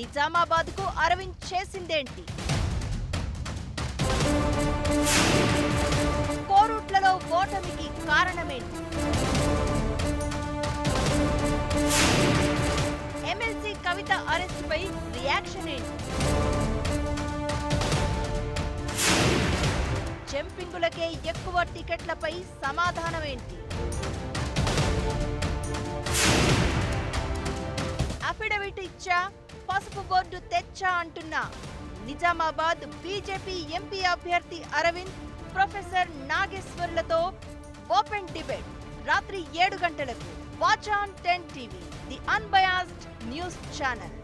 నిజామాబాద్ కు అరవింద్ చేసిందేంటి కోరుట్లలో ఓటమికి కారణమేంటి ఎమ్మెల్సీ కవిత అరెస్టుపై రియాక్షన్ ఏంటి జంపింగులకే ఎక్కువ టికెట్లపై సమాధానం ఏంటి అఫిడవిట్ ఇచ్చా పసుపు బోర్డు తెచ్చా అంటున్న నిజామాబాద్ బీజేపీ ఎంపీ అభ్యర్థి అరవింద్ ప్రొఫెసర్ నాగేశ్వర్లతో ఓపెన్ డిబేట్ రాత్రి ఏడు గంటలకు watch on ten TV the unbiased news channel